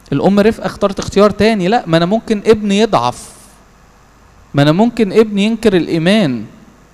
الام رفقه اختارت اختيار تاني لا ما انا ممكن ابني يضعف ما انا ممكن ابني ينكر الايمان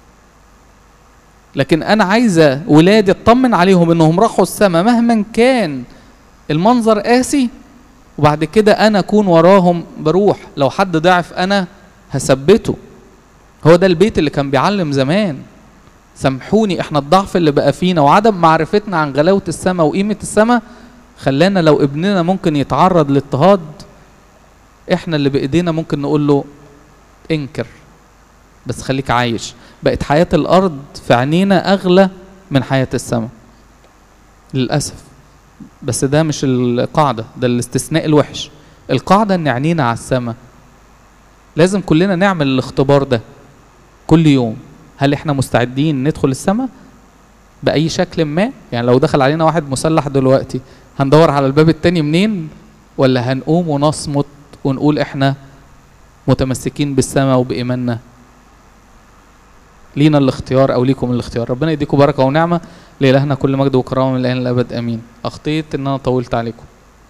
لكن انا عايزه ولادي اطمن عليهم انهم راحوا السماء مهما كان المنظر قاسي وبعد كده انا اكون وراهم بروح لو حد ضعف انا هثبته هو ده البيت اللي كان بيعلم زمان سامحوني احنا الضعف اللي بقى فينا وعدم معرفتنا عن غلاوة السماء وقيمة السماء خلانا لو ابننا ممكن يتعرض لاضطهاد احنا اللي بايدينا ممكن نقول له انكر بس خليك عايش بقت حياة الارض في عينينا اغلى من حياة السماء للأسف بس ده مش القاعدة ده الاستثناء الوحش القاعدة ان عينينا على السماء لازم كلنا نعمل الاختبار ده كل يوم هل احنا مستعدين ندخل السماء بأي شكل ما يعني لو دخل علينا واحد مسلح دلوقتي هندور على الباب التاني منين ولا هنقوم ونصمت ونقول احنا متمسكين بالسماء وبإيماننا لينا الاختيار او ليكم الاختيار ربنا يديكم بركه ونعمه لإلهنا كل مجد وكرامه من الان للابد امين اخطيت ان انا طولت عليكم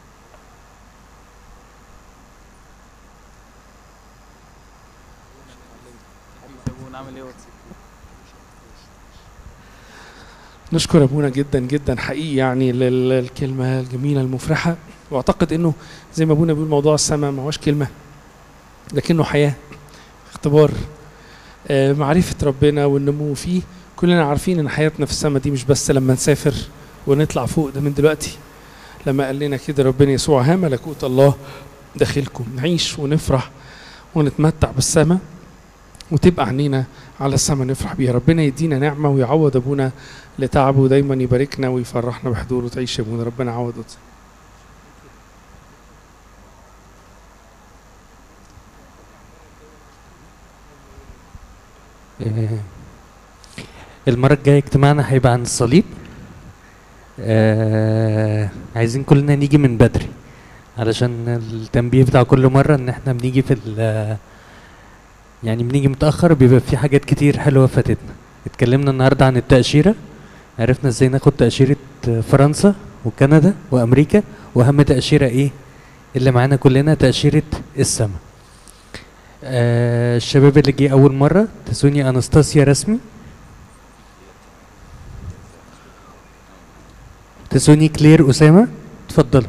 نشكر ابونا جدا جدا حقيقي يعني للكلمه الجميله المفرحه واعتقد انه زي ما ابونا بيقول موضوع السماء ما هوش كلمه لكنه حياه اختبار آه، معرفه ربنا والنمو فيه كلنا عارفين ان حياتنا في السماء دي مش بس لما نسافر ونطلع فوق ده من دلوقتي لما قال لنا كده ربنا يسوع ها ملكوت الله داخلكم نعيش ونفرح ونتمتع بالسماء وتبقى عينينا على السماء نفرح بيها ربنا يدينا نعمه ويعوض ابونا لتعبه ودايما يباركنا ويفرحنا بحضوره تعيش يا ابونا ربنا يعوضه آه، المرة الجاية اجتماعنا هيبقى عن الصليب آه عايزين كلنا نيجي من بدري علشان التنبيه بتاع كل مرة ان احنا بنيجي في ال- يعني بنيجي متأخر بيبقى في حاجات كتير حلوة فاتتنا اتكلمنا النهاردة عن التأشيرة عرفنا ازاي ناخد تأشيرة فرنسا وكندا وأمريكا وأهم تأشيرة ايه اللي معانا كلنا تأشيرة السما آه الشباب اللي جه أول مرة تسوني أنستاسيا رسمي تسوني كلير أسامة اتفضلوا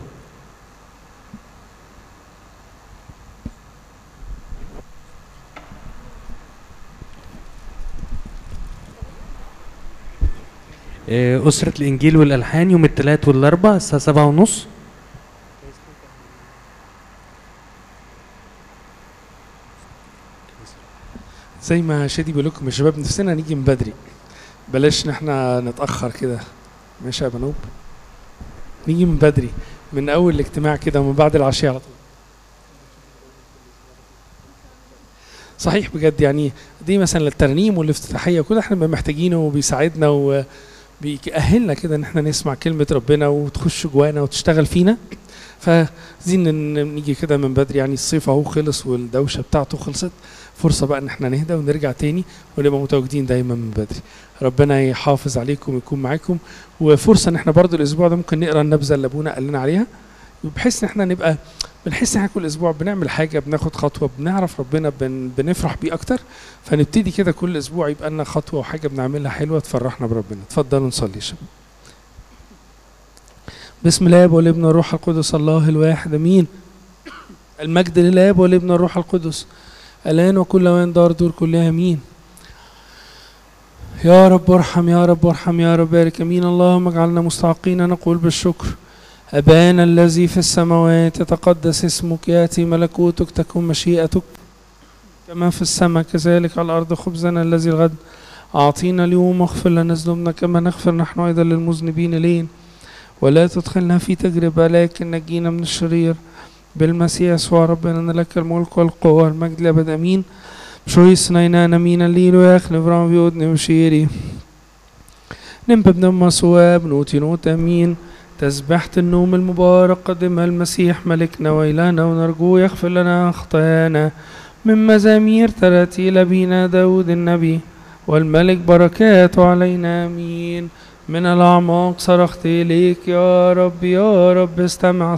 آه، أسرة الإنجيل والألحان يوم الثلاث والأربع الساعة سبعة ونص زي ما شادي بيقول لكم يا شباب نفسنا نيجي من بدري بلاش ان احنا نتاخر كده ماشي يا بنوب نيجي من بدري من اول الاجتماع كده ومن بعد العشاء على طول صحيح بجد يعني دي مثلا الترنيم والافتتاحيه كل احنا بنبقى محتاجينه وبيساعدنا وبيأهلنا كده ان احنا نسمع كلمه ربنا وتخش جوانا وتشتغل فينا فعايزين ن- نيجي كده من بدري يعني الصيف اهو خلص والدوشه بتاعته خلصت فرصه بقى ان احنا نهدى ونرجع تاني ونبقى متواجدين دايما من بدري ربنا يحافظ عليكم ويكون معاكم وفرصه ان احنا برضو الاسبوع ده ممكن نقرا النبذه اللي ابونا قال لنا عليها بحيث ان احنا نبقى بنحس ان احنا كل اسبوع بنعمل حاجه بناخد خطوه بنعرف ربنا بن بنفرح بيه اكتر فنبتدي كده كل اسبوع يبقى لنا خطوه وحاجه بنعملها حلوه تفرحنا بربنا اتفضلوا نصلي يا شباب بسم الله والابن والروح القدس الله الواحد امين المجد للاب والابن والروح القدس الان وكل وين دار دور كلها امين يا رب ارحم يا رب ارحم يا رب بارك امين اللهم اجعلنا مستحقين نقول بالشكر ابانا الذي في السماوات يتقدس اسمك ياتي ملكوتك تكن مشيئتك كما في السماء كذلك على الارض خبزنا الذي الغد اعطينا اليوم واغفر لنا ذنوبنا كما نغفر نحن ايضا للمذنبين الين ولا تدخلنا في تجربه لكن نجينا من الشرير بالمسيح يسوع ربنا ان لك الملك والقوه والمجد لابد امين شوي سنينا نمين الليل ويخلف رام بيودني وشيري نم بابن صواب نوتي نوت امين تسبحت النوم المبارك قدمها المسيح ملكنا وإلهنا ونرجوه يغفر لنا خطايانا من مزامير تراتيل بينا داود النبي والملك بركاته علينا امين من الأعماق صرخت إليك يا رب يا رب استمع